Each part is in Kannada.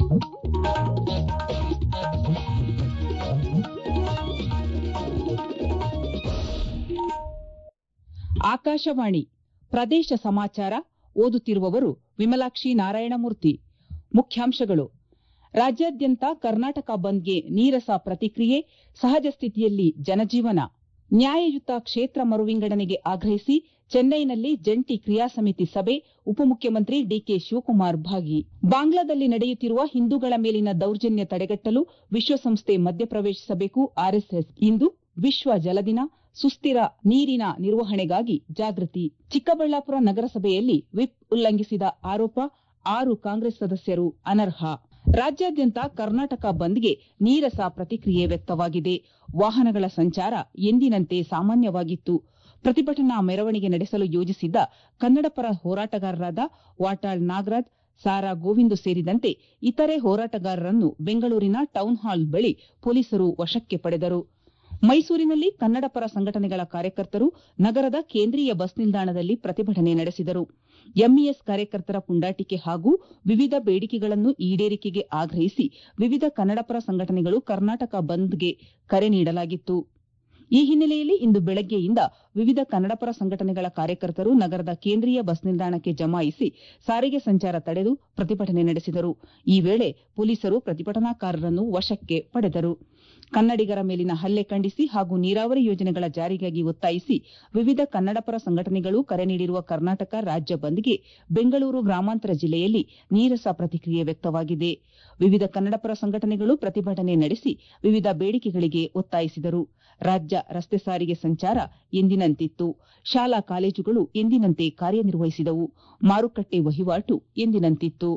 ಆಕಾಶವಾಣಿ ಪ್ರದೇಶ ಸಮಾಚಾರ ಓದುತ್ತಿರುವವರು ವಿಮಲಾಕ್ಷಿ ನಾರಾಯಣಮೂರ್ತಿ ಮುಖ್ಯಾಂಶಗಳು ರಾಜ್ಯಾದ್ಯಂತ ಕರ್ನಾಟಕ ಬಂದ್ಗೆ ನೀರಸ ಪ್ರತಿಕ್ರಿಯೆ ಸಹಜ ಸ್ಥಿತಿಯಲ್ಲಿ ಜನಜೀವನ ನ್ಯಾಯಯುತ ಕ್ಷೇತ್ರ ಮರುವಿಂಗಡಣೆಗೆ ಆಗ್ರಹಿಸಿ ಚೆನ್ನೈನಲ್ಲಿ ಜಂಟಿ ಕ್ರಿಯಾ ಸಮಿತಿ ಸಭೆ ಉಪಮುಖ್ಯಮಂತ್ರಿ ಡಿಕೆ ಶಿವಕುಮಾರ್ ಭಾಗಿ ಬಾಂಗ್ಲಾದಲ್ಲಿ ನಡೆಯುತ್ತಿರುವ ಹಿಂದೂಗಳ ಮೇಲಿನ ದೌರ್ಜನ್ಯ ತಡೆಗಟ್ಟಲು ವಿಶ್ವಸಂಸ್ಥೆ ಮಧ್ಯಪ್ರವೇಶಿಸಬೇಕು ಆರ್ಎಸ್ಎಸ್ ಇಂದು ವಿಶ್ವ ಜಲದಿನ ಸುಸ್ಥಿರ ನೀರಿನ ನಿರ್ವಹಣೆಗಾಗಿ ಜಾಗೃತಿ ಚಿಕ್ಕಬಳ್ಳಾಪುರ ನಗರಸಭೆಯಲ್ಲಿ ವಿಪ್ ಉಲ್ಲಂಘಿಸಿದ ಆರೋಪ ಆರು ಕಾಂಗ್ರೆಸ್ ಸದಸ್ಯರು ಅನರ್ಹ ರಾಜ್ಯಾದ್ಯಂತ ಕರ್ನಾಟಕ ಬಂದ್ಗೆ ನೀರಸ ಪ್ರತಿಕ್ರಿಯೆ ವ್ಯಕ್ತವಾಗಿದೆ ವಾಹನಗಳ ಸಂಚಾರ ಎಂದಿನಂತೆ ಸಾಮಾನ್ಯವಾಗಿತ್ತು ಪ್ರತಿಭಟನಾ ಮೆರವಣಿಗೆ ನಡೆಸಲು ಯೋಜಿಸಿದ್ದ ಕನ್ನಡಪರ ಹೋರಾಟಗಾರರಾದ ವಾಟಾಳ್ ನಾಗರಾಜ್ ಸಾರಾ ಗೋವಿಂದು ಸೇರಿದಂತೆ ಇತರೆ ಹೋರಾಟಗಾರರನ್ನು ಬೆಂಗಳೂರಿನ ಟೌನ್ ಹಾಲ್ ಬಳಿ ಪೊಲೀಸರು ವಶಕ್ಕೆ ಪಡೆದರು ಮೈಸೂರಿನಲ್ಲಿ ಕನ್ನಡಪರ ಸಂಘಟನೆಗಳ ಕಾರ್ಯಕರ್ತರು ನಗರದ ಕೇಂದ್ರೀಯ ಬಸ್ ನಿಲ್ದಾಣದಲ್ಲಿ ಪ್ರತಿಭಟನೆ ನಡೆಸಿದರು ಎಂಇಎಸ್ ಕಾರ್ಯಕರ್ತರ ಪುಂಡಾಟಿಕೆ ಹಾಗೂ ವಿವಿಧ ಬೇಡಿಕೆಗಳನ್ನು ಈಡೇರಿಕೆಗೆ ಆಗ್ರಹಿಸಿ ವಿವಿಧ ಕನ್ನಡಪರ ಸಂಘಟನೆಗಳು ಕರ್ನಾಟಕ ಬಂದ್ಗೆ ಕರೆ ನೀಡಲಾಗಿತ್ತು ಈ ಹಿನ್ನೆಲೆಯಲ್ಲಿ ಇಂದು ಬೆಳಗ್ಗೆಯಿಂದ ವಿವಿಧ ಕನ್ನಡಪರ ಸಂಘಟನೆಗಳ ಕಾರ್ಯಕರ್ತರು ನಗರದ ಕೇಂದ್ರೀಯ ಬಸ್ ನಿಲ್ದಾಣಕ್ಕೆ ಜಮಾಯಿಸಿ ಸಾರಿಗೆ ಸಂಚಾರ ತಡೆದು ಪ್ರತಿಭಟನೆ ನಡೆಸಿದರು ಈ ವೇಳೆ ಪೊಲೀಸರು ಪ್ರತಿಭಟನಾಕಾರರನ್ನು ವಶಕ್ಕೆ ಪಡೆದರು ಕನ್ನಡಿಗರ ಮೇಲಿನ ಹಲ್ಲೆ ಖಂಡಿಸಿ ಹಾಗೂ ನೀರಾವರಿ ಯೋಜನೆಗಳ ಜಾರಿಗಾಗಿ ಒತ್ತಾಯಿಸಿ ವಿವಿಧ ಕನ್ನಡಪರ ಸಂಘಟನೆಗಳು ಕರೆ ನೀಡಿರುವ ಕರ್ನಾಟಕ ರಾಜ್ಯ ಬಂದ್ಗೆ ಬೆಂಗಳೂರು ಗ್ರಾಮಾಂತರ ಜಿಲ್ಲೆಯಲ್ಲಿ ನೀರಸ ಪ್ರತಿಕ್ರಿಯೆ ವ್ಯಕ್ತವಾಗಿದೆ ವಿವಿಧ ಕನ್ನಡಪರ ಸಂಘಟನೆಗಳು ಪ್ರತಿಭಟನೆ ನಡೆಸಿ ವಿವಿಧ ಬೇಡಿಕೆಗಳಿಗೆ ಒತ್ತಾಯಿಸಿದರು ರಾಜ್ಯ ರಸ್ತೆ ಸಾರಿಗೆ ಸಂಚಾರ ಎಂದಿನಂತಿತ್ತು ಶಾಲಾ ಕಾಲೇಜುಗಳು ಎಂದಿನಂತೆ ಕಾರ್ಯನಿರ್ವಹಿಸಿದವು ಮಾರುಕಟ್ಟೆ ವಹಿವಾಟು ಎಂದಿನಂತಿತ್ತು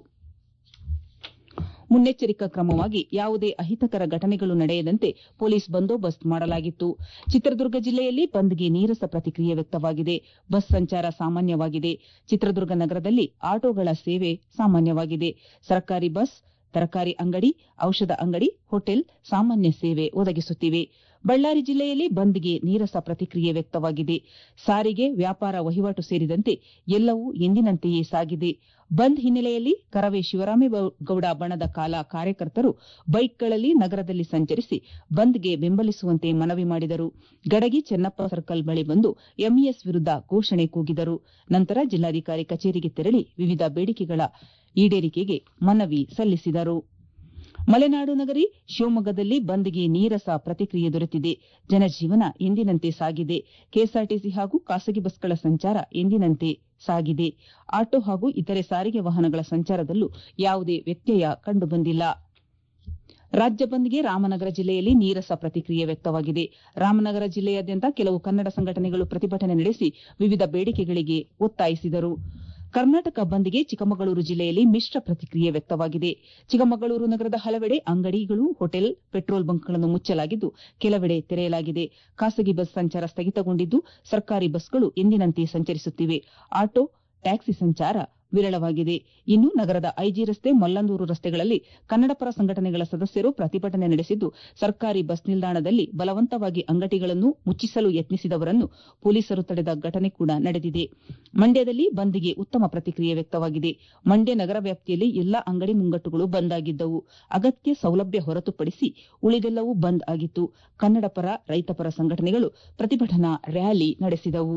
ಮುನ್ನೆಚ್ಚರಿಕಾ ಕ್ರಮವಾಗಿ ಯಾವುದೇ ಅಹಿತಕರ ಘಟನೆಗಳು ನಡೆಯದಂತೆ ಪೊಲೀಸ್ ಬಂದೋಬಸ್ತ್ ಮಾಡಲಾಗಿತ್ತು ಚಿತ್ರದುರ್ಗ ಜಿಲ್ಲೆಯಲ್ಲಿ ಬಂದ್ಗೆ ನೀರಸ ಪ್ರತಿಕ್ರಿಯೆ ವ್ಯಕ್ತವಾಗಿದೆ ಬಸ್ ಸಂಚಾರ ಸಾಮಾನ್ಯವಾಗಿದೆ ಚಿತ್ರದುರ್ಗ ನಗರದಲ್ಲಿ ಆಟೋಗಳ ಸೇವೆ ಸಾಮಾನ್ಯವಾಗಿದೆ ಸರ್ಕಾರಿ ಬಸ್ ತರಕಾರಿ ಅಂಗಡಿ ಔಷಧ ಅಂಗಡಿ ಹೋಟೆಲ್ ಸಾಮಾನ್ಯ ಸೇವೆ ಒದಗಿಸುತ್ತಿವೆ ಬಳ್ಳಾರಿ ಜಿಲ್ಲೆಯಲ್ಲಿ ಬಂದ್ಗೆ ನೀರಸ ಪ್ರತಿಕ್ರಿಯೆ ವ್ಯಕ್ತವಾಗಿದೆ ಸಾರಿಗೆ ವ್ಯಾಪಾರ ವಹಿವಾಟು ಸೇರಿದಂತೆ ಎಲ್ಲವೂ ಎಂದಿನಂತೆಯೇ ಸಾಗಿದೆ ಬಂದ್ ಹಿನ್ನೆಲೆಯಲ್ಲಿ ಕರವೇ ಶಿವರಾಮೇಗೌಡ ಬಣದ ಕಾಲ ಕಾರ್ಯಕರ್ತರು ಬೈಕ್ಗಳಲ್ಲಿ ನಗರದಲ್ಲಿ ಸಂಚರಿಸಿ ಬಂದ್ಗೆ ಬೆಂಬಲಿಸುವಂತೆ ಮನವಿ ಮಾಡಿದರು ಗಡಗಿ ಚೆನ್ನಪ್ಪ ಸರ್ಕಲ್ ಬಳಿ ಬಂದು ಎಂಇಎಸ್ ವಿರುದ್ದ ಘೋಷಣೆ ಕೂಗಿದರು ನಂತರ ಜಿಲ್ಲಾಧಿಕಾರಿ ಕಚೇರಿಗೆ ತೆರಳಿ ವಿವಿಧ ಬೇಡಿಕೆಗಳ ಈಡೇರಿಕೆಗೆ ಮನವಿ ಸಲ್ಲಿಸಿದರು ಮಲೆನಾಡು ನಗರಿ ಶಿವಮೊಗ್ಗದಲ್ಲಿ ಬಂದ್ಗೆ ನೀರಸ ಪ್ರತಿಕ್ರಿಯೆ ದೊರೆತಿದೆ ಜನಜೀವನ ಎಂದಿನಂತೆ ಸಾಗಿದೆ ಕೆಎಸ್ಆರ್ಟಿಸಿ ಹಾಗೂ ಖಾಸಗಿ ಬಸ್ಗಳ ಸಂಚಾರ ಎಂದಿನಂತೆ ಸಾಗಿದೆ ಆಟೋ ಹಾಗೂ ಇತರೆ ಸಾರಿಗೆ ವಾಹನಗಳ ಸಂಚಾರದಲ್ಲೂ ಯಾವುದೇ ವ್ಯತ್ಯಯ ಕಂಡುಬಂದಿಲ್ಲ ರಾಜ್ಯ ಬಂದ್ಗೆ ರಾಮನಗರ ಜಿಲ್ಲೆಯಲ್ಲಿ ನೀರಸ ಪ್ರತಿಕ್ರಿಯೆ ವ್ಯಕ್ತವಾಗಿದೆ ರಾಮನಗರ ಜಿಲ್ಲೆಯಾದ್ಯಂತ ಕೆಲವು ಕನ್ನಡ ಸಂಘಟನೆಗಳು ಪ್ರತಿಭಟನೆ ನಡೆಸಿ ವಿವಿಧ ಬೇಡಿಕೆಗಳಿಗೆ ಒತ್ತಾಯಿಸಿದರು ಕರ್ನಾಟಕ ಬಂದ್ಗೆ ಚಿಕ್ಕಮಗಳೂರು ಜಿಲ್ಲೆಯಲ್ಲಿ ಮಿಶ್ರ ಪ್ರತಿಕ್ರಿಯೆ ವ್ಯಕ್ತವಾಗಿದೆ ಚಿಕ್ಕಮಗಳೂರು ನಗರದ ಹಲವೆಡೆ ಅಂಗಡಿಗಳು ಹೋಟೆಲ್ ಪೆಟ್ರೋಲ್ ಬಂಕ್ಗಳನ್ನು ಮುಚ್ಚಲಾಗಿದ್ದು ಕೆಲವೆಡೆ ತೆರೆಯಲಾಗಿದೆ ಖಾಸಗಿ ಬಸ್ ಸಂಚಾರ ಸ್ಥಗಿತಗೊಂಡಿದ್ದು ಸರ್ಕಾರಿ ಬಸ್ಗಳು ಎಂದಿನಂತೆ ಸಂಚರಿಸುತ್ತಿವೆ ಆಟೋ ಟ್ಯಾಕ್ಸಿ ಸಂಚಾರ ವಿರಳವಾಗಿದೆ ಇನ್ನು ನಗರದ ಐಜಿ ರಸ್ತೆ ಮಲ್ಲಂದೂರು ರಸ್ತೆಗಳಲ್ಲಿ ಕನ್ನಡಪರ ಸಂಘಟನೆಗಳ ಸದಸ್ಯರು ಪ್ರತಿಭಟನೆ ನಡೆಸಿದ್ದು ಸರ್ಕಾರಿ ಬಸ್ ನಿಲ್ದಾಣದಲ್ಲಿ ಬಲವಂತವಾಗಿ ಅಂಗಡಿಗಳನ್ನು ಮುಚ್ಚಿಸಲು ಯತ್ನಿಸಿದವರನ್ನು ಪೊಲೀಸರು ತಡೆದ ಘಟನೆ ಕೂಡ ನಡೆದಿದೆ ಮಂಡ್ಯದಲ್ಲಿ ಬಂದ್ಗೆ ಉತ್ತಮ ಪ್ರತಿಕ್ರಿಯೆ ವ್ಯಕ್ತವಾಗಿದೆ ಮಂಡ್ಯ ನಗರ ವ್ಯಾಪ್ತಿಯಲ್ಲಿ ಎಲ್ಲಾ ಅಂಗಡಿ ಮುಂಗಟ್ಟುಗಳು ಬಂದ್ ಆಗಿದ್ದವು ಅಗತ್ಯ ಸೌಲಭ್ಯ ಹೊರತುಪಡಿಸಿ ಉಳಿದೆಲ್ಲವೂ ಬಂದ್ ಆಗಿತ್ತು ಕನ್ನಡಪರ ರೈತಪರ ಸಂಘಟನೆಗಳು ಪ್ರತಿಭಟನಾ ರ್ಯಾಲಿ ನಡೆಸಿದವು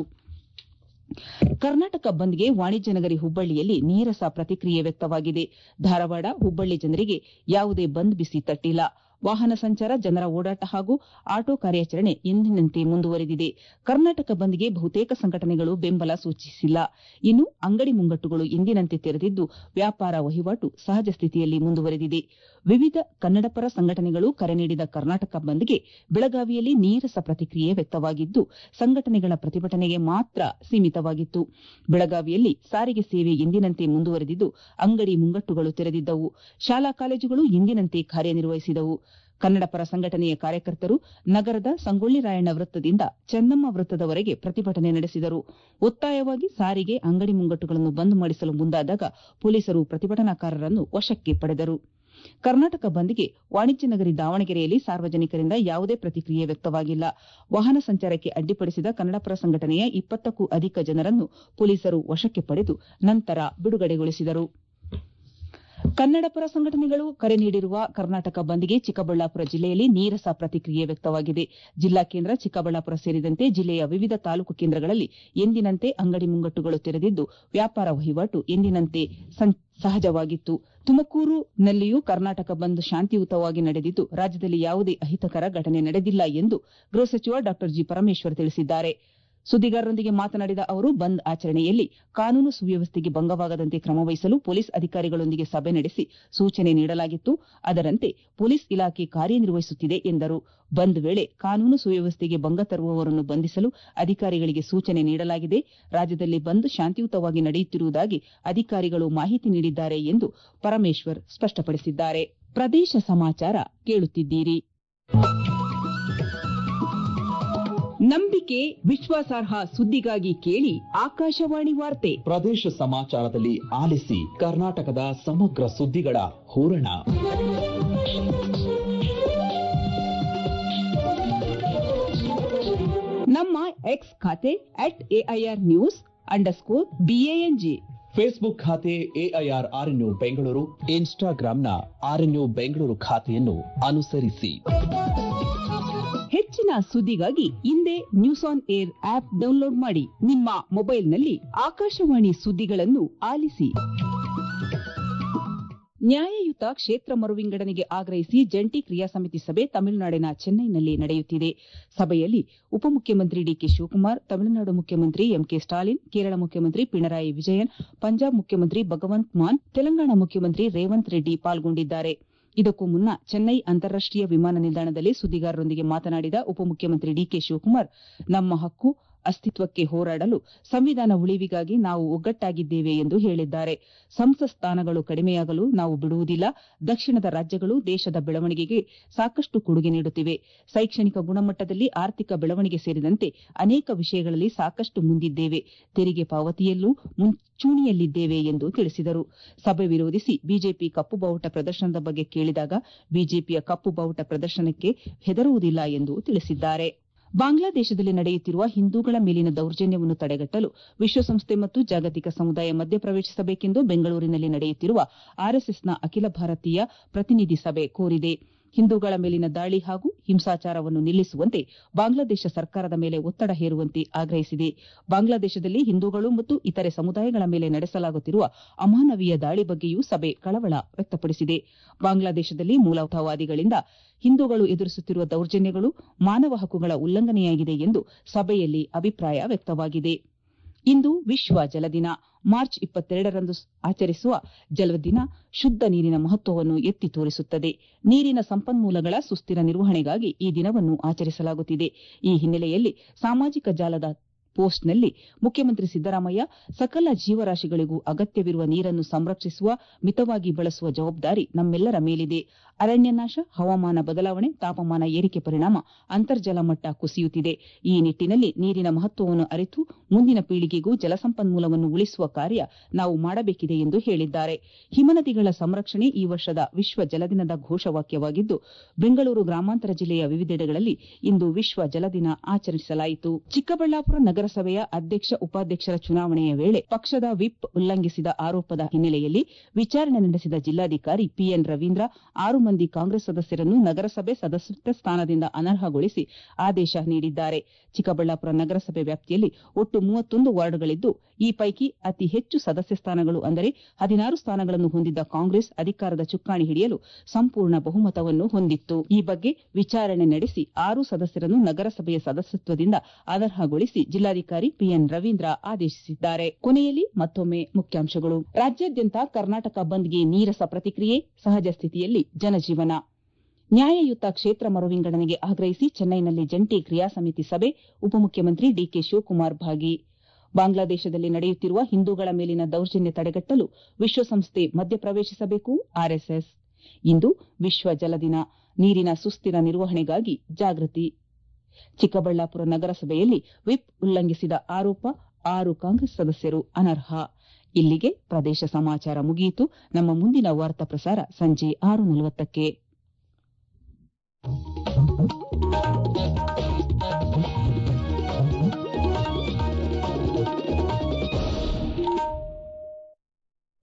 ಕರ್ನಾಟಕ ಬಂದ್ಗೆ ವಾಣಿಜ್ಯ ನಗರಿ ಹುಬ್ಬಳ್ಳಿಯಲ್ಲಿ ನೀರಸ ಪ್ರತಿಕ್ರಿಯೆ ವ್ಯಕ್ತವಾಗಿದೆ ಧಾರವಾಡ ಹುಬ್ಬಳ್ಳಿ ಜನರಿಗೆ ಯಾವುದೇ ಬಂದ್ ಬಿಸಿ ತಟ್ಟಿಲ್ಲ ವಾಹನ ಸಂಚಾರ ಜನರ ಓಡಾಟ ಹಾಗೂ ಆಟೋ ಕಾರ್ಯಾಚರಣೆ ಎಂದಿನಂತೆ ಮುಂದುವರೆದಿದೆ ಕರ್ನಾಟಕ ಬಂದ್ಗೆ ಬಹುತೇಕ ಸಂಘಟನೆಗಳು ಬೆಂಬಲ ಸೂಚಿಸಿಲ್ಲ ಇನ್ನು ಅಂಗಡಿ ಮುಂಗಟ್ಟುಗಳು ಎಂದಿನಂತೆ ತೆರೆದಿದ್ದು ವ್ಯಾಪಾರ ವಹಿವಾಟು ಸಹಜ ಸ್ಥಿತಿಯಲ್ಲಿ ಮುಂದುವರೆದಿದೆ ವಿವಿಧ ಕನ್ನಡಪರ ಸಂಘಟನೆಗಳು ಕರೆ ನೀಡಿದ ಕರ್ನಾಟಕ ಬಂದ್ಗೆ ಬೆಳಗಾವಿಯಲ್ಲಿ ನೀರಸ ಪ್ರತಿಕ್ರಿಯೆ ವ್ಯಕ್ತವಾಗಿದ್ದು ಸಂಘಟನೆಗಳ ಪ್ರತಿಭಟನೆಗೆ ಮಾತ್ರ ಸೀಮಿತವಾಗಿತ್ತು ಬೆಳಗಾವಿಯಲ್ಲಿ ಸಾರಿಗೆ ಸೇವೆ ಎಂದಿನಂತೆ ಮುಂದುವರೆದಿದ್ದು ಅಂಗಡಿ ಮುಂಗಟ್ಟುಗಳು ತೆರೆದಿದ್ದವು ಶಾಲಾ ಕಾಲೇಜುಗಳು ಎಂದಿನಂತೆ ಕಾರ್ಯನಿರ್ವಹಿಸಿದವು ಕನ್ನಡಪರ ಸಂಘಟನೆಯ ಕಾರ್ಯಕರ್ತರು ನಗರದ ಸಂಗೊಳ್ಳಿ ರಾಯಣ್ಣ ವೃತ್ತದಿಂದ ಚೆನ್ನಮ್ಮ ವೃತ್ತದವರೆಗೆ ಪ್ರತಿಭಟನೆ ನಡೆಸಿದರು ಒತ್ತಾಯವಾಗಿ ಸಾರಿಗೆ ಅಂಗಡಿ ಮುಂಗಟ್ಟುಗಳನ್ನು ಬಂದ್ ಮಾಡಿಸಲು ಮುಂದಾದಾಗ ಪೊಲೀಸರು ಪ್ರತಿಭಟನಾಕಾರರನ್ನು ವಶಕ್ಕೆ ಪಡೆದರು ಕರ್ನಾಟಕ ಬಂದ್ಗೆ ವಾಣಿಜ್ಯ ನಗರಿ ದಾವಣಗೆರೆಯಲ್ಲಿ ಸಾರ್ವಜನಿಕರಿಂದ ಯಾವುದೇ ಪ್ರತಿಕ್ರಿಯೆ ವ್ಯಕ್ತವಾಗಿಲ್ಲ ವಾಹನ ಸಂಚಾರಕ್ಕೆ ಅಡ್ಡಿಪಡಿಸಿದ ಕನ್ನಡಪರ ಸಂಘಟನೆಯ ಇಪ್ಪತ್ತಕ್ಕೂ ಅಧಿಕ ಜನರನ್ನು ಪೊಲೀಸರು ವಶಕ್ಕೆ ಪಡೆದು ನಂತರ ಬಿಡುಗಡೆಗೊಳಿಸಿದರು ಕನ್ನಡಪರ ಸಂಘಟನೆಗಳು ಕರೆ ನೀಡಿರುವ ಕರ್ನಾಟಕ ಬಂದ್ಗೆ ಚಿಕ್ಕಬಳ್ಳಾಪುರ ಜಿಲ್ಲೆಯಲ್ಲಿ ನೀರಸ ಪ್ರತಿಕ್ರಿಯೆ ವ್ಯಕ್ತವಾಗಿದೆ ಜಿಲ್ಲಾ ಕೇಂದ್ರ ಚಿಕ್ಕಬಳ್ಳಾಪುರ ಸೇರಿದಂತೆ ಜಿಲ್ಲೆಯ ವಿವಿಧ ತಾಲೂಕು ಕೇಂದ್ರಗಳಲ್ಲಿ ಎಂದಿನಂತೆ ಅಂಗಡಿ ಮುಂಗಟ್ಟುಗಳು ತೆರೆದಿದ್ದು ವ್ಯಾಪಾರ ವಹಿವಾಟು ಎಂದಿನಂತೆ ಸಹಜವಾಗಿತ್ತು ತುಮಕೂರಿನಲ್ಲಿಯೂ ಕರ್ನಾಟಕ ಬಂದ್ ಶಾಂತಿಯುತವಾಗಿ ನಡೆದಿದ್ದು ರಾಜ್ಯದಲ್ಲಿ ಯಾವುದೇ ಅಹಿತಕರ ಘಟನೆ ನಡೆದಿಲ್ಲ ಎಂದು ಗೃಹ ಸಚಿವ ಡಾ ಜಿ ಪರಮೇಶ್ವರ್ ತಿಳಿಸಿದ್ದಾರೆ ಸುದ್ದಿಗಾರರೊಂದಿಗೆ ಮಾತನಾಡಿದ ಅವರು ಬಂದ್ ಆಚರಣೆಯಲ್ಲಿ ಕಾನೂನು ಸುವ್ಯವಸ್ಥೆಗೆ ಭಂಗವಾಗದಂತೆ ಕ್ರಮವಹಿಸಲು ಪೊಲೀಸ್ ಅಧಿಕಾರಿಗಳೊಂದಿಗೆ ಸಭೆ ನಡೆಸಿ ಸೂಚನೆ ನೀಡಲಾಗಿತ್ತು ಅದರಂತೆ ಪೊಲೀಸ್ ಇಲಾಖೆ ಕಾರ್ಯನಿರ್ವಹಿಸುತ್ತಿದೆ ಎಂದರು ಬಂದ್ ವೇಳೆ ಕಾನೂನು ಸುವ್ಯವಸ್ಥೆಗೆ ಭಂಗ ತರುವವರನ್ನು ಬಂಧಿಸಲು ಅಧಿಕಾರಿಗಳಿಗೆ ಸೂಚನೆ ನೀಡಲಾಗಿದೆ ರಾಜ್ಯದಲ್ಲಿ ಬಂದ್ ಶಾಂತಿಯುತವಾಗಿ ನಡೆಯುತ್ತಿರುವುದಾಗಿ ಅಧಿಕಾರಿಗಳು ಮಾಹಿತಿ ನೀಡಿದ್ದಾರೆ ಎಂದು ಪರಮೇಶ್ವರ್ ಸ್ಪಷ್ಟಪಡಿಸಿದ್ದಾರೆ ಪ್ರದೇಶ ಸಮಾಚಾರ ಕೇಳುತ್ತಿದ್ದೀರಿ ನಂಬಿಕೆ ವಿಶ್ವಾಸಾರ್ಹ ಸುದ್ದಿಗಾಗಿ ಕೇಳಿ ಆಕಾಶವಾಣಿ ವಾರ್ತೆ ಪ್ರದೇಶ ಸಮಾಚಾರದಲ್ಲಿ ಆಲಿಸಿ ಕರ್ನಾಟಕದ ಸಮಗ್ರ ಸುದ್ದಿಗಳ ಹೂರಣ ನಮ್ಮ ಎಕ್ಸ್ ಖಾತೆ at AIR news underscore BANG Facebook ಖಾತೆ ಎಐಆರ್ ಆರ್ಎನ್ಯು ಬೆಂಗಳೂರು ಇನ್ಸ್ಟಾಗ್ರಾಂನ ಆರ್ಎನ್ಯು ಬೆಂಗಳೂರು ಖಾತೆಯನ್ನು ಅನುಸರಿಸಿ ಹೆಚ್ಚಿನ ಸುದ್ದಿಗಾಗಿ ಹಿಂದೆ news on air app download ಮಾಡಿ ನಿಮ್ಮ ಮೊಬೈಲ್ನಲ್ಲಿ ಆಕಾಶವಾಣಿ ಸುದ್ದಿಗಳನ್ನು ಆಲಿಸಿ ನ್ಯಾಯಯುತ ಕ್ಷೇತ್ರ ಮರುವಿಂಗಡಣೆಗೆ ಆಗ್ರಹಿಸಿ ಜಂಟಿ ಕ್ರಿಯಾ ಸಮಿತಿ ಸಭೆ ತಮಿಳುನಾಡಿನ ಚೆನ್ನೈನಲ್ಲಿ ನಡೆಯುತ್ತಿದೆ ಸಭೆಯಲ್ಲಿ ಉಪಮುಖ್ಯಮಂತ್ರಿ ಡಿಕೆ ಶಿವಕುಮಾರ್ ತಮಿಳುನಾಡು ಮುಖ್ಯಮಂತ್ರಿ ಎಂಕೆ ಸ್ಟಾಲಿನ್ ಕೇರಳ ಮುಖ್ಯಮಂತ್ರಿ ಪಿಣರಾಯಿ ವಿಜಯನ್ ಪಂಜಾಬ್ ಮುಖ್ಯಮಂತ್ರಿ ಭಗವಂತ್ ಮಾನ್ ತೆಲಂಗಾಣ ಮುಖ್ಯಮಂತ್ರಿ ರೇವಂತ್ ರೆಡ್ಡಿ ಪಾಲ್ಗೊಂಡಿದ್ದಾರೆ ಇದಕ್ಕೂ ಮುನ್ನ ಚೆನ್ನೈ ಅಂತಾರಾಷ್ಟೀಯ ವಿಮಾನ ನಿಲ್ದಾಣದಲ್ಲಿ ಸುದ್ದಿಗಾರರೊಂದಿಗೆ ಮಾತನಾಡಿದ ಉಪಮುಖ್ಯಮಂತ್ರಿ ಡಿಕೆ ಶಿವಕುಮಾರ್ ನಮ್ಮ ಹಕ್ಕು ಅಸ್ತಿತ್ವಕ್ಕೆ ಹೋರಾಡಲು ಸಂವಿಧಾನ ಉಳಿವಿಗಾಗಿ ನಾವು ಒಗ್ಗಟ್ಟಾಗಿದ್ದೇವೆ ಎಂದು ಹೇಳಿದ್ದಾರೆ ಸಂಸತ್ ಸ್ಥಾನಗಳು ಕಡಿಮೆಯಾಗಲು ನಾವು ಬಿಡುವುದಿಲ್ಲ ದಕ್ಷಿಣದ ರಾಜ್ಯಗಳು ದೇಶದ ಬೆಳವಣಿಗೆಗೆ ಸಾಕಷ್ಟು ಕೊಡುಗೆ ನೀಡುತ್ತಿವೆ ಶೈಕ್ಷಣಿಕ ಗುಣಮಟ್ಟದಲ್ಲಿ ಆರ್ಥಿಕ ಬೆಳವಣಿಗೆ ಸೇರಿದಂತೆ ಅನೇಕ ವಿಷಯಗಳಲ್ಲಿ ಸಾಕಷ್ಟು ಮುಂದಿದ್ದೇವೆ ತೆರಿಗೆ ಪಾವತಿಯಲ್ಲೂ ಮುಂಚೂಣಿಯಲ್ಲಿದ್ದೇವೆ ಎಂದು ತಿಳಿಸಿದರು ಸಭೆ ವಿರೋಧಿಸಿ ಬಿಜೆಪಿ ಕಪ್ಪು ಬಾವುಟ ಪ್ರದರ್ಶನದ ಬಗ್ಗೆ ಕೇಳಿದಾಗ ಬಿಜೆಪಿಯ ಕಪ್ಪು ಬಾವುಟ ಪ್ರದರ್ಶನಕ್ಕೆ ಹೆದರುವುದಿಲ್ಲ ಎಂದು ತಿಳಿಸಿದ್ದಾರೆ ಬಾಂಗ್ಲಾದೇಶದಲ್ಲಿ ನಡೆಯುತ್ತಿರುವ ಹಿಂದೂಗಳ ಮೇಲಿನ ದೌರ್ಜನ್ಯವನ್ನು ತಡೆಗಟ್ಟಲು ವಿಶ್ವಸಂಸ್ಥೆ ಮತ್ತು ಜಾಗತಿಕ ಸಮುದಾಯ ಮಧ್ಯಪ್ರವೇಶಿಸಬೇಕೆಂದು ಬೆಂಗಳೂರಿನಲ್ಲಿ ನಡೆಯುತ್ತಿರುವ ಆರ್ಎಸ್ಎಸ್ನ ಅಖಿಲ ಭಾರತೀಯ ಪ್ರತಿನಿಧಿ ಸಭೆ ಕೋರಿದೆ ಹಿಂದೂಗಳ ಮೇಲಿನ ದಾಳಿ ಹಾಗೂ ಹಿಂಸಾಚಾರವನ್ನು ನಿಲ್ಲಿಸುವಂತೆ ಬಾಂಗ್ಲಾದೇಶ ಸರ್ಕಾರದ ಮೇಲೆ ಒತ್ತಡ ಹೇರುವಂತೆ ಆಗ್ರಹಿಸಿದೆ ಬಾಂಗ್ಲಾದೇಶದಲ್ಲಿ ಹಿಂದೂಗಳು ಮತ್ತು ಇತರೆ ಸಮುದಾಯಗಳ ಮೇಲೆ ನಡೆಸಲಾಗುತ್ತಿರುವ ಅಮಾನವೀಯ ದಾಳಿ ಬಗ್ಗೆಯೂ ಸಭೆ ಕಳವಳ ವ್ಯಕ್ತಪಡಿಸಿದೆ ಬಾಂಗ್ಲಾದೇಶದಲ್ಲಿ ಮೂಲಭೂತವಾದಿಗಳಿಂದ ಹಿಂದೂಗಳು ಎದುರಿಸುತ್ತಿರುವ ದೌರ್ಜನ್ಯಗಳು ಮಾನವ ಹಕ್ಕುಗಳ ಉಲ್ಲಂಘನೆಯಾಗಿದೆ ಎಂದು ಸಭೆಯಲ್ಲಿ ಅಭಿಪ್ರಾಯ ವ್ಯಕ್ತವಾಗಿದೆ ಇಂದು ವಿಶ್ವ ಜಲ ದಿನ ಮಾರ್ಚ್ ಇಪ್ಪತ್ತೆರಡರಂದು ಆಚರಿಸುವ ಜಲ ದಿನ ಶುದ್ದ ನೀರಿನ ಮಹತ್ವವನ್ನು ಎತ್ತಿ ತೋರಿಸುತ್ತದೆ ನೀರಿನ ಸಂಪನ್ಮೂಲಗಳ ಸುಸ್ಥಿರ ನಿರ್ವಹಣೆಗಾಗಿ ಈ ದಿನವನ್ನು ಆಚರಿಸಲಾಗುತ್ತಿದೆ ಈ ಹಿನ್ನೆಲೆಯಲ್ಲಿ ಸಾಮಾಜಿಕ ಜಾಲದ ಪೋಸ್ಟ್ನಲ್ಲಿ ಮುಖ್ಯಮಂತ್ರಿ ಸಿದ್ದರಾಮಯ್ಯ ಸಕಲ ಜೀವರಾಶಿಗಳಿಗೂ ಅಗತ್ಯವಿರುವ ನೀರನ್ನು ಸಂರಕ್ಷಿಸುವ ಮಿತವಾಗಿ ಬಳಸುವ ಜವಾಬ್ದಾರಿ ನಮ್ಮೆಲ್ಲರ ಮೇಲಿದೆ ಅರಣ್ಯನಾಶ ಹವಾಮಾನ ಬದಲಾವಣೆ ತಾಪಮಾನ ಏರಿಕೆ ಪರಿಣಾಮ ಅಂತರ್ಜಲ ಮಟ್ಟ ಕುಸಿಯುತ್ತಿದೆ ಈ ನಿಟ್ಟಿನಲ್ಲಿ ನೀರಿನ ಮಹತ್ವವನ್ನು ಅರಿತು ಮುಂದಿನ ಪೀಳಿಗೆಗೂ ಜಲಸಂಪನ್ಮೂಲವನ್ನು ಉಳಿಸುವ ಕಾರ್ಯ ನಾವು ಮಾಡಬೇಕಿದೆ ಎಂದು ಹೇಳಿದ್ದಾರೆ ಹಿಮನದಿಗಳ ಸಂರಕ್ಷಣೆ ಈ ವರ್ಷದ ವಿಶ್ವ ಜಲದಿನದ ಘೋಷವಾಕ್ಯವಾಗಿದ್ದು ಬೆಂಗಳೂರು ಗ್ರಾಮಾಂತರ ಜಿಲ್ಲೆಯ ವಿವಿಧೆಡೆಗಳಲ್ಲಿ ಇಂದು ವಿಶ್ವ ಜಲದಿನ ಆಚರಿಸಲಾಯಿತು ಚಿಕ್ಕಬಳ್ಳಾಪುರ ನಗರಸಭೆಯ ಅಧ್ಯಕ್ಷ ಉಪಾಧ್ಯಕ್ಷರ ಚುನಾವಣೆಯ ವೇಳೆ ಪಕ್ಷದ ವಿಪ್ ಉಲ್ಲಂಘಿಸಿದ ಆರೋಪದ ಹಿನ್ನೆಲೆಯಲ್ಲಿ ವಿಚಾರಣೆ ನಡೆಸಿದ ಜಿಲ್ಲಾಧಿಕಾರಿ ಪಿಎನ್ ರವೀಂದ್ರ ಆರು ಮಂದಿ ಕಾಂಗ್ರೆಸ್ ಸದಸ್ಯರನ್ನು ನಗರಸಭೆ ಸದಸ್ಯತ್ವ ಸ್ಥಾನದಿಂದ ಅನರ್ಹಗೊಳಿಸಿ ಆದೇಶ ನೀಡಿದ್ದಾರೆ ಚಿಕ್ಕಬಳ್ಳಾಪುರ ನಗರಸಭೆ ವ್ಯಾಪ್ತಿಯಲ್ಲಿ ಒಟ್ಟು ಮೂವತ್ತೊಂದು ವಾರ್ಡ್ಗಳಿದ್ದು ಈ ಪೈಕಿ ಅತಿ ಹೆಚ್ಚು ಸದಸ್ಯ ಸ್ಥಾನಗಳು ಅಂದರೆ ಹದಿನಾರು ಸ್ಥಾನಗಳನ್ನು ಹೊಂದಿದ್ದ ಕಾಂಗ್ರೆಸ್ ಅಧಿಕಾರದ ಚುಕ್ಕಾಣಿ ಹಿಡಿಯಲು ಸಂಪೂರ್ಣ ಬಹುಮತವನ್ನು ಹೊಂದಿತ್ತು ಈ ಬಗ್ಗೆ ವಿಚಾರಣೆ ನಡೆಸಿ ಆರು ಸದಸ್ಯರನ್ನು ನಗರಸಭೆಯ ಸದಸ್ಯತ್ವದಿಂದ ಅನರ್ಹಗೊಳಿಸಿ ಜಿಲ್ಲಾಧಿಕಾರಿ ಪಿಎನ್ ರವೀಂದ್ರ ಆದೇಶಿಸಿದ್ದಾರೆ ಕೊನೆಯಲ್ಲಿ ಮತ್ತೊಮ್ಮೆ ಮುಖ್ಯಾಂಶಗಳು ರಾಜ್ಯಾದ್ಯಂತ ಕರ್ನಾಟಕ ಬಂದ್ಗೆ ನೀರಸ ಪ್ರತಿಕ್ರಿಯೆ ಸಹಜ ಸ್ಥಿತಿಯಲ್ಲಿ ಜನಜೀವನ ನ್ಯಾಯಯುತ ಕ್ಷೇತ್ರ ಮರುವಿಂಗಡಣೆಗೆ ಆಗ್ರಹಿಸಿ ಚೆನ್ನೈನಲ್ಲಿ ಜಂಟಿ ಕ್ರಿಯಾ ಸಮಿತಿ ಸಭೆ ಉಪಮುಖ್ಯಮಂತ್ರಿ ಡಿಕೆ ಶಿವಕುಮಾರ್ ಭಾಗಿ ಬಾಂಗ್ಲಾದೇಶದಲ್ಲಿ ನಡೆಯುತ್ತಿರುವ ಹಿಂದೂಗಳ ಮೇಲಿನ ದೌರ್ಜನ್ಯ ತಡೆಗಟ್ಟಲು ವಿಶ್ವಸಂಸ್ಥೆ ಮಧ್ಯಪ್ರವೇಶಿಸಬೇಕು ಆರ್ಎಸ್ಎಸ್ ಇಂದು ವಿಶ್ವ ಜಲ ದಿನ ನೀರಿನ ಸುಸ್ಥಿರ ನಿರ್ವಹಣೆಗಾಗಿ ಜಾಗೃತಿ ಚಿಕ್ಕಬಳ್ಳಾಪುರ ನಗರಸಭೆಯಲ್ಲಿ ವಿಪ್ ಉಲ್ಲಂಘಿಸಿದ ಆರೋಪ ಆರು ಕಾಂಗ್ರೆಸ್ ಸದಸ್ಯರು ಅನರ್ಹ ಇಲ್ಲಿಗೆ ಪ್ರದೇಶ ಸಮಾಚಾರ ಮುಗಿಯಿತು ನಮ್ಮ ಮುಂದಿನ ವಾರ್ತಾ ಪ್ರಸಾರ ಸಂಜೆ ಆರು ನಲವತ್ತಕ್ಕೆ